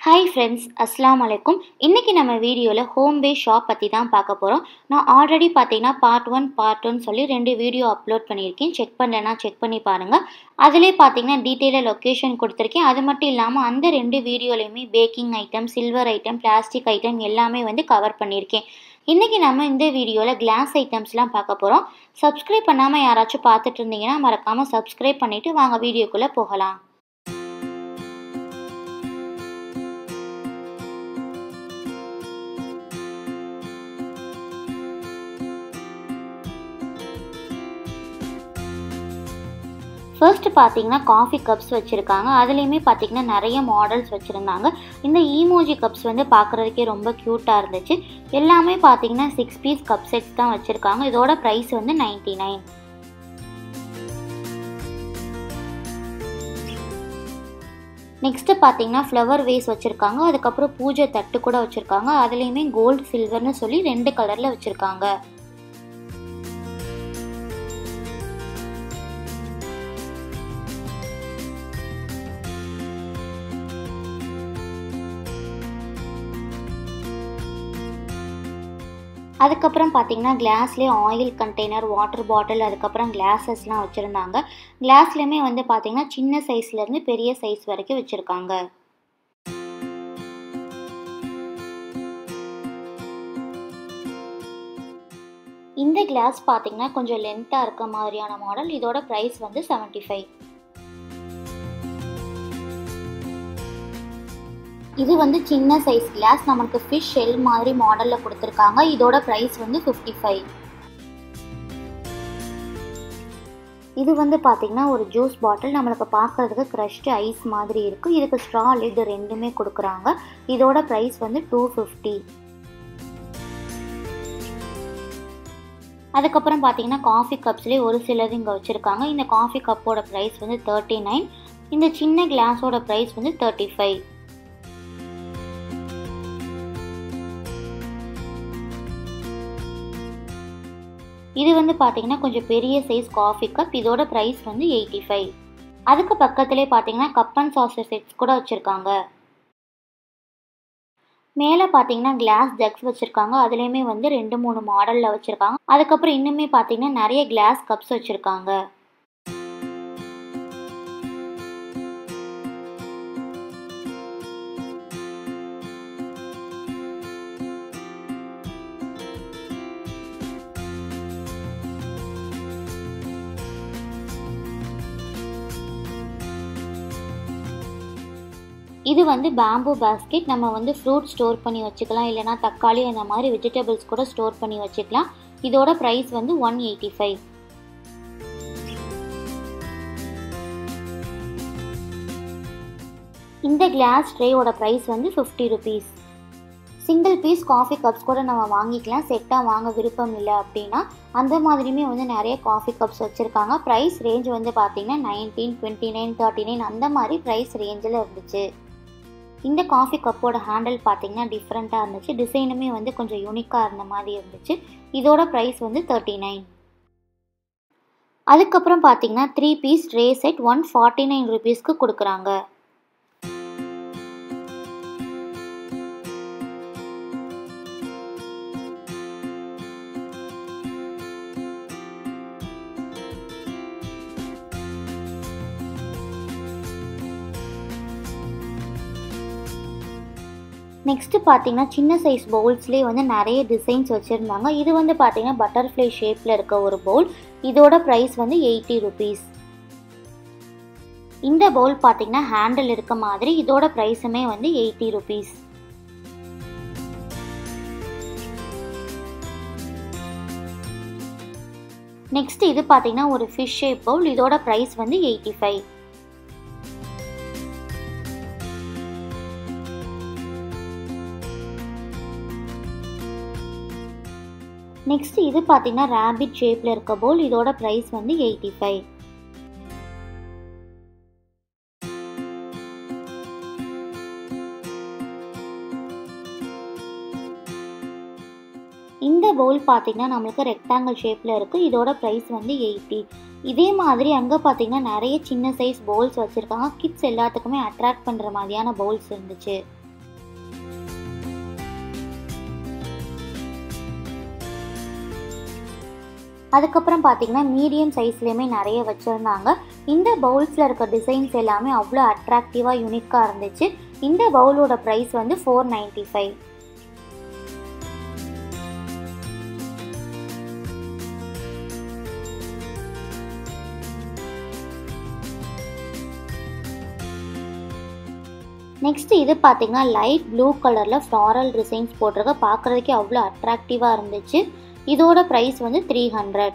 hi friends அஸ்லாம் வலைக்கும் இன்றைக்கி நம்ம வீடியோவில் ஹோம் பே ஷாப் பற்றி தான் பார்க்க போகிறோம் நான் ஆல்ரெடி பார்த்தீங்கன்னா பார்ட் ஒன் பார்ட் ஒன் சொல்லி ரெண்டு வீடியோ அப்லோட் பண்ணியிருக்கேன் செக் பண்ணலன்னா செக் பண்ணி பாருங்கள் அதிலே பார்த்தீங்கன்னா டீட்டெயிலாக லொக்கேஷன் கொடுத்துருக்கேன் அது மட்டும் இல்லாமல் அந்த ரெண்டு வீடியோலையுமே packing item silver item plastic item எல்லாமே வந்து கவர் பண்ணியிருக்கேன் இன்றைக்கி நம்ம இந்த வீடியோவில் கிளாஸ் ஐட்டம்ஸ்லாம் பார்க்க போகிறோம் சப்ஸ்கிரைப் பண்ணாமல் யாராச்சும் பார்த்துட்டு இருந்தீங்கன்னா மறக்காமல் சப்ஸ்கிரைப் பண்ணிவிட்டு வாங்க வீடியோக்குள்ளே போகலாம் ஃபர்ஸ்ட் பார்த்தீங்கன்னா காஃபி கப்ஸ் வச்சுருக்காங்க அதுலேயுமே பார்த்தீங்கன்னா நிறைய மாடல்ஸ் வச்சுருந்தாங்க இந்த ஈமோஜி கப்ஸ் வந்து பார்க்குறதுக்கே ரொம்ப க்யூட்டாக இருந்துச்சு எல்லாமே பார்த்தீங்கன்னா சிக்ஸ் பீஸ் கப் செட்ஸ் தான் வச்சுருக்காங்க இதோட ப்ரைஸ் வந்து நைன்ட்டி நைன் நெக்ஸ்ட்டு பார்த்தீங்கன்னா ஃப்ளவர் வேஸ் வச்சுருக்காங்க அதுக்கப்புறம் பூஜை தட்டு கூட வச்சுருக்காங்க அதுலேயுமே கோல்டு சில்வர்னு சொல்லி ரெண்டு கலரில் வச்சுருக்காங்க அதுக்கப்புறம் பார்த்தீங்கன்னா கிளாஸ்லேயே ஆயில் கண்டெய்னர் வாட்டர் பாட்டில் அதுக்கப்புறம் கிளாஸஸ்லாம் வச்சுருந்தாங்க கிளாஸ்லேயுமே வந்து பார்த்தீங்கன்னா சின்ன சைஸ்லேருந்து பெரிய சைஸ் வரைக்கும் வச்சுருக்காங்க இந்த கிளாஸ் பார்த்தீங்கன்னா கொஞ்சம் லென்த்தாக இருக்க மாதிரியான மாடல் இதோட ப்ரைஸ் வந்து செவன்ட்டி ஃபைவ் இது வந்து சின்ன சைஸ் கிளாஸ் நமக்கு ஃபிஷ் ஷெல் மாதிரி மாடலில் கொடுத்துருக்காங்க இதோட ப்ரைஸ் வந்து ஃபிஃப்டி ஃபைவ் இது வந்து பார்த்திங்கன்னா ஒரு ஜூஸ் பாட்டில் நம்மளுக்கு பார்க்குறதுக்கு க்ரஷ்டு ஐஸ் மாதிரி இருக்குது இதுக்கு ஸ்ட்ரா லிட் ரெண்டுமே கொடுக்குறாங்க இதோட ப்ரைஸ் வந்து டூ ஃபிஃப்டி அதுக்கப்புறம் பார்த்தீங்கன்னா காஃபி கப்ஸ்லேயே ஒரு சிலது இங்கே வச்சுருக்காங்க இந்த காஃபி கப்போட ப்ரைஸ் வந்து தேர்ட்டி நைன் இந்த சின்ன கிளாஸோட ப்ரைஸ் வந்து தேர்ட்டி ஃபைவ் இது வந்து பார்த்தீங்கன்னா கொஞ்சம் பெரிய சைஸ் காஃபி கப் இதோட ப்ரைஸ் வந்து எயிட்டி ஃபைவ் அதுக்கு பக்கத்துலேயே பார்த்தீங்கன்னா கப் அண்ட் சாசர் செட்ஸ் கூட வச்சுருக்காங்க மேலே பார்த்தீங்கன்னா கிளாஸ் ஜக்ஸ் வச்சுருக்காங்க அதுலேயுமே வந்து ரெண்டு மூணு மாடலில் வச்சுருக்காங்க அதுக்கப்புறம் இன்னுமே பார்த்தீங்கன்னா நிறைய கிளாஸ் கப்ஸ் வச்சுருக்காங்க இது வந்து பேம்பு பேஸ்கெட் நம்ம வந்து ஃப்ரூட் ஸ்டோர் பண்ணி வச்சுக்கலாம் இல்லைனா தக்காளி அந்த மாதிரி வெஜிடபிள்ஸ் கூட ஸ்டோர் பண்ணி வச்சுக்கலாம் இதோட ப்ரைஸ் வந்து ஒன் எயிட்டி ஃபைவ் இந்த கிளாஸ் ட்ரேயோட ப்ரைஸ் வந்து fifty rupees single piece coffee cups கூட நம்ம வாங்கிக்கலாம் செட்டாக வாங்க விருப்பம் இல்லை அப்படின்னா அந்த மாதிரியுமே வந்து நிறைய காஃபி கப்ஸ் வச்சுருக்காங்க ப்ரைஸ் ரேஞ்ச் வந்து பார்த்திங்கன்னா nineteen twenty nine thirty nine அந்த மாதிரி ப்ரைஸ் ரேஞ்சில் இருந்துச்சு இந்த காஃபி கப்போட ஹேண்டில் பார்த்தீங்கன்னா டிஃப்ரெண்ட்டாக இருந்துச்சு டிசைனுமே வந்து கொஞ்சம் யூனிக்காக இருந்த மாதிரி இருந்துச்சு இதோட ப்ரைஸ் வந்து தேர்ட்டி நைன் அதுக்கப்புறம் பார்த்தீங்கன்னா three piece tray set one forty nine ருபீஸ்க்கு கொடுக்குறாங்க நெக்ஸ்ட்டு பார்த்தீங்கன்னா சின்ன சைஸ் பவுல்ஸ்லேயே வந்து நிறைய டிசைன்ஸ் வச்சுருந்தாங்க இது வந்து பார்த்தீங்கன்னா பட்டர்ஃப்ளை ஷேப்பில் இருக்க ஒரு பவுல் இதோட ப்ரைஸ் வந்து எயிட்டி ருபீஸ் இந்த பவுல் பார்த்தீங்கன்னா ஹேண்டில் இருக்க மாதிரி இதோட ப்ரைஸுமே வந்து எயிட்டி ருபீஸ் நெக்ஸ்ட் இது பார்த்தீங்கன்னா ஒரு ஃபிஷ் ஷேப் பவுல் இதோட ப்ரைஸ் வந்து எயிட்டி ஃபைவ் நெக்ஸ்ட் இது பார்த்தீங்கன்னா ரேபிட் ஷேப்பில் இருக்க போல் இதோட ப்ரைஸ் வந்து எயிட்டி ஃபைவ் இந்த பவுல் பார்த்தீங்கன்னா நம்மளுக்கு ரெக்டாங்கிள் ஷேப்பில் இருக்குது இதோட ப்ரைஸ் வந்து எயிட்டி இதே மாதிரி அங்கே பார்த்தீங்கன்னா நிறைய சின்ன சைஸ் பவுல்ஸ் வச்சுருக்காங்க கிட்ஸ் எல்லாத்துக்குமே அட்ராக்ட் பண்ணுற மாதிரியான பவுல்ஸ் இருந்துச்சு அதுக்கப்புறம் பார்த்தீங்கன்னா மீடியம் சைஸ்லேயுமே நிறைய வச்சுருந்தாங்க இந்த பவுல்ஸில் இருக்க டிசைன்ஸ் எல்லாமே அவ்வளோ அட்ராக்டிவாக யூனிக்காக இருந்துச்சு இந்த பவுலோட ப்ரைஸ் வந்து ஃபோர் நைன்ட்டி ஃபைவ் நெக்ஸ்ட் இது பார்த்தீங்கன்னா லைட் ப்ளூ கலரில் ஃப்ளாரல் டிசைன்ஸ் போட்டிருக்க பார்க்குறதுக்கே அவ்வளோ அட்ராக்டிவாக இருந்துச்சு இதோட ப்ரைஸ் வந்து த்ரீ ஹண்ட்ரட்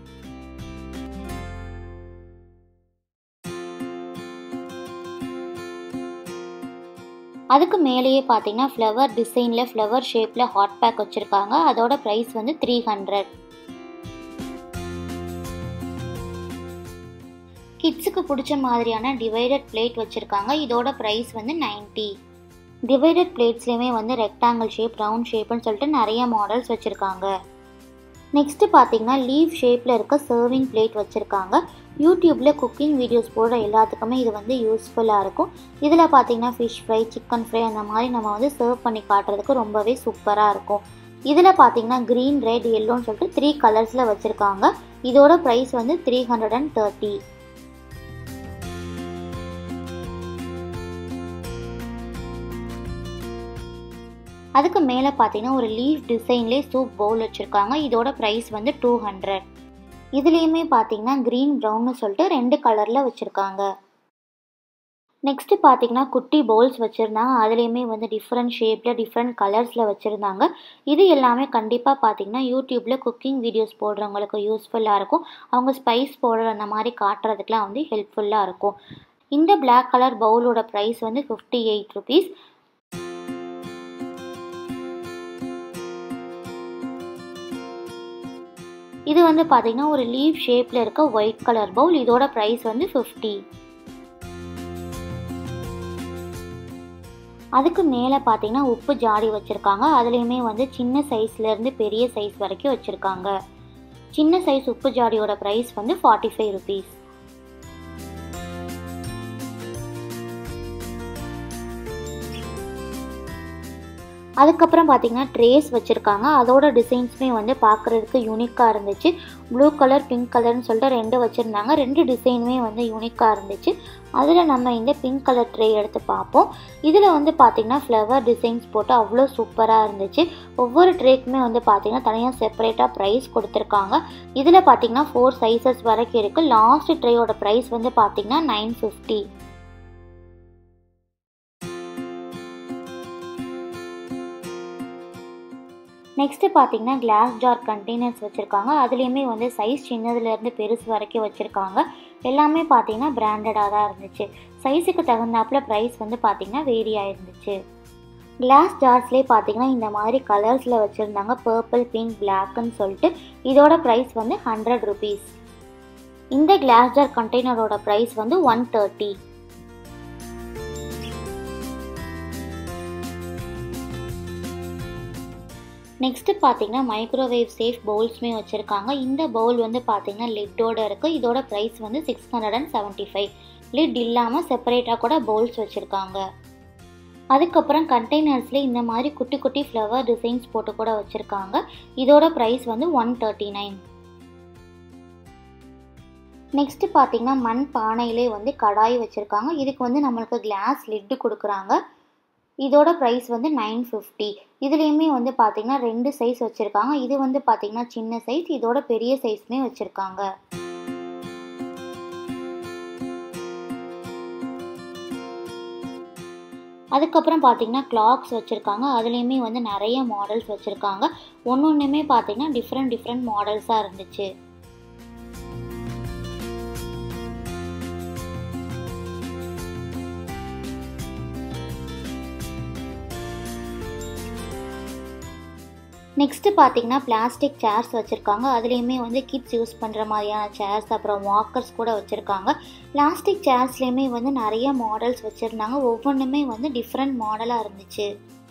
அதுக்கு மேலேயே பார்த்தீங்கன்னா ஃப்ளவர் டிசைனில் ஃப்ளவர் ஷேப்பில் ஹாட் பேக் வச்சுருக்காங்க அதோட ப்ரைஸ் வந்து த்ரீ ஹண்ட்ரட் கிட்ஸுக்கு பிடிச்ச மாதிரியான டிவைடட் பிளேட் வச்சுருக்காங்க இதோட ப்ரைஸ் வந்து நைன்ட்டி டிவைடட் பிளேட்ஸ்லேயுமே வந்து ரெக்டாங்கிள் ஷேப் ரவுண்ட் ஷேப்னு சொல்லிட்டு நிறைய மாடல்ஸ் வச்சுருக்காங்க நெக்ஸ்ட்டு பார்த்தீங்கன்னா லீவ் ஷேப்பில் இருக்க சர்விங் பிளேட் வச்சுருக்காங்க யூடியூப்பில் குக்கிங் வீடியோஸ் போடுற எல்லாத்துக்குமே இது வந்து யூஸ்ஃபுல்லாக இருக்கும் இதில் பார்த்தீங்கன்னா ஃபிஷ் ஃப்ரை சிக்கன் ஃப்ரை அந்த மாதிரி நம்ம வந்து சர்வ் பண்ணி காட்டுறதுக்கு ரொம்பவே சூப்பராக இருக்கும் இதில் பார்த்தீங்கன்னா க்ரீன் ரெட் எல்லோன்னு சொல்லிட்டு த்ரீ கலர்ஸில் வச்சுருக்காங்க இதோட ப்ரைஸ் வந்து த்ரீ ஹண்ட்ரட் அண்ட் தேர்ட்டி அதுக்கு மேலே பார்த்தீங்கன்னா ஒரு லீஃப் டிசைன்லேயே சூப் பவுல் வச்சுருக்காங்க இதோட ப்ரைஸ் வந்து டூ ஹண்ட்ரட் இதுலேயுமே பார்த்தீங்கன்னா க்ரீன் ப்ரௌன்னு சொல்லிட்டு ரெண்டு கலரில் வச்சுருக்காங்க நெக்ஸ்ட்டு பார்த்தீங்கன்னா குட்டி பவுல்ஸ் வச்சுருந்தாங்க அதுலேயுமே வந்து டிஃப்ரெண்ட் ஷேப்பில் டிஃப்ரெண்ட் கலர்ஸில் வச்சுருந்தாங்க இது எல்லாமே கண்டிப்பாக பார்த்தீங்கன்னா யூடியூப்பில் குக்கிங் வீடியோஸ் போடுறவங்களுக்கு யூஸ்ஃபுல்லாக இருக்கும் அவங்க ஸ்பைஸ் போடுற அந்த மாதிரி காட்டுறதுக்குலாம் வந்து ஹெல்ப்ஃபுல்லாக இருக்கும் இந்த பிளாக் கலர் பவுலோட ப்ரைஸ் வந்து ஃபிஃப்டி எயிட் ருபீஸ் இது வந்து பார்த்தீங்கன்னா ஒரு லீவ் ஷேப்பில் இருக்க ஒயிட் கலர் பவுல் இதோட ப்ரைஸ் வந்து ஃபிஃப்டி அதுக்கு மேலே பார்த்தீங்கன்னா உப்பு ஜாடி வச்சுருக்காங்க அதுலேயுமே வந்து சின்ன சைஸ்லேருந்து பெரிய சைஸ் வரைக்கும் வச்சுருக்காங்க சின்ன சைஸ் உப்பு ஜாடியோட ப்ரைஸ் வந்து ஃபார்ட்டி ஃபைவ் ருபீஸ் அதுக்கப்புறம் பார்த்தீங்கன்னா ட்ரேஸ் வச்சுருக்காங்க அதோட டிசைன்ஸுமே வந்து பார்க்குறதுக்கு யூனிக்காக இருந்துச்சு ப்ளூ கலர் பிங்க் கலர்னு சொல்லிட்டு ரெண்டு வச்சுருந்தாங்க ரெண்டு டிசைனுமே வந்து யூனிக்காக இருந்துச்சு அதில் நம்ம இந்த பிங்க் கலர் ட்ரே எடுத்து பார்ப்போம் இதில் வந்து பார்த்திங்கன்னா ஃப்ளவர் டிசைன்ஸ் போட்டு அவ்வளோ சூப்பராக இருந்துச்சு ஒவ்வொரு ட்ரேக்குமே வந்து பார்த்திங்கன்னா தனியாக செப்பரேட்டாக ப்ரைஸ் கொடுத்துருக்காங்க இதில் பார்த்திங்கன்னா ஃபோர் சைஸஸ் வரைக்கும் இருக்குது லாஸ்ட் ட்ரேயோட ப்ரைஸ் வந்து பார்த்திங்கன்னா நைன் ஃபிஃப்டி நெக்ஸ்ட்டு பார்த்தீங்கன்னா கிளாஸ் ஜார் கண்டெய்னர்ஸ் வச்சுருக்காங்க அதுலேயுமே வந்து சைஸ் சின்னதுலேருந்து பெருசு வரைக்கும் வச்சுருக்காங்க எல்லாமே பார்த்தீங்கன்னா பிராண்டடாக தான் இருந்துச்சு சைஸுக்கு தகுந்தாப்புல ப்ரைஸ் வந்து பார்த்திங்கன்னா வேரி ஆயிருந்துச்சு கிளாஸ் ஜார்ஸ்லேயே பார்த்தீங்கன்னா இந்த மாதிரி கலர்ஸில் வச்சுருந்தாங்க பர்பிள் பிங்க் பிளாக்னு சொல்லிட்டு இதோட ப்ரைஸ் வந்து ஹண்ட்ரட் ருபீஸ் இந்த கிளாஸ் ஜார் கண்டெய்னரோட ப்ரைஸ் வந்து ஒன் தேர்ட்டி நெக்ஸ்ட்டு பார்த்தீங்கன்னா மைக்ரோவேவ் சேஃப் பவுல்ஸுமே வச்சுருக்காங்க இந்த பவுல் வந்து பார்த்தீங்கன்னா லிட்டோட இருக்குது இதோட ப்ரைஸ் வந்து six hundred and seventy five lid இல்லாமல் செப்பரேட்டாக கூட பவுல்ஸ் வச்சுருக்காங்க அதுக்கப்புறம் கண்டெய்னர்ஸில் இந்த மாதிரி குட்டி குட்டி ஃப்ளவர் டிசைன்ஸ் போட்டு கூட வச்சுருக்காங்க இதோட ப்ரைஸ் வந்து ஒன் தேர்ட்டி நைன் நெக்ஸ்ட்டு பார்த்தீங்கன்னா மண் பானையிலே வந்து கடாய் வச்சுருக்காங்க இதுக்கு வந்து நம்மளுக்கு கிளாஸ் லிட்டு கொடுக்குறாங்க இதோட ப்ரைஸ் வந்து நைன் ஃபிஃப்டி இதுலேயுமே வந்து பார்த்திங்கன்னா ரெண்டு சைஸ் வச்சுருக்காங்க இது வந்து பார்த்திங்கன்னா சின்ன சைஸ் இதோட பெரிய சைஸ்மே வச்சுருக்காங்க அதுக்கப்புறம் பார்த்தீங்கன்னா கிளாக்ஸ் வச்சுருக்காங்க அதுலேயுமே வந்து நிறைய மாடல்ஸ் வச்சுருக்காங்க ஒன்று ஒன்றுமே பார்த்தீங்கன்னா டிஃப்ரெண்ட் டிஃப்ரெண்ட் மாடல்ஸாக இருந்துச்சு நெக்ஸ்ட்டு பார்த்தீங்கன்னா பிளாஸ்டிக் சேர்ஸ் வச்சுருக்காங்க அதுலேயுமே வந்து கிட்ஸ் யூஸ் பண்ணுற மாதிரியான சேர்ஸ் அப்புறம் வாக்கர்ஸ் கூட வச்சுருக்காங்க பிளாஸ்டிக் சேர்ஸ்லேயுமே வந்து நிறைய மாடல்ஸ் வச்சுருந்தாங்க ஒவ்வொன்றுமே வந்து டிஃப்ரெண்ட் மாடலாக இருந்துச்சு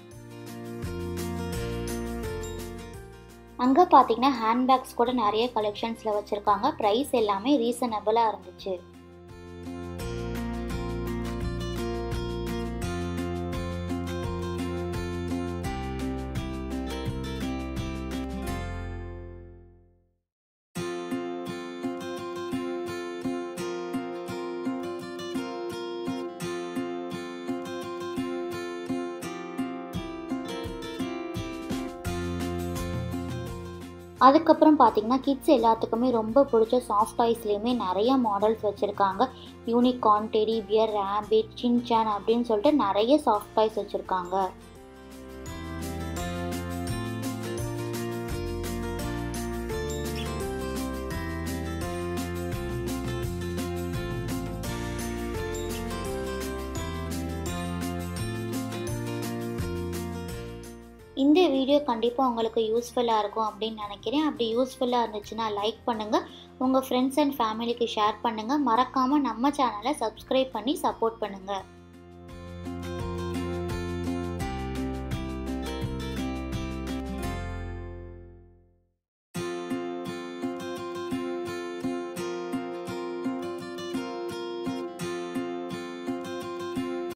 அங்கே பார்த்தீங்கன்னா ஹேண்ட்பேக்ஸ் கூட நிறைய கலெக்ஷன்ஸில் வச்சுருக்காங்க ப்ரைஸ் எல்லாமே ரீசனபிளாக இருந்துச்சு அதுக்கப்புறம் பார்த்தீங்கன்னா கிட்ஸ் எல்லாத்துக்குமே ரொம்ப பிடிச்ச சாஃப்ட் டாய்ஸ்லேயுமே நிறைய மாடல்ஸ் வச்சுருக்காங்க unicorn teddy bear rabbit Shinchan அப்படின்னு சொல்லிட்டு நிறைய சாஃப்ட் டாய்ஸ் வச்சுருக்காங்க இந்த வீடியோ கண்டிப்பாக உங்களுக்கு யூஸ்ஃபுல்லாக இருக்கும் அப்படின்னு நினைக்கிறேன் அப்படி யூஸ்ஃபுல்லாக இருந்துச்சுன்னா லைக் பண்ணுங்கள் உங்கள் ஃப்ரெண்ட்ஸ் அண்ட் ஃபேமிலிக்கு ஷேர் பண்ணுங்கள் மறக்காமல் நம்ம சேனலை சப்ஸ்கிரைப் பண்ணி சப்போர்ட் பண்ணுங்கள்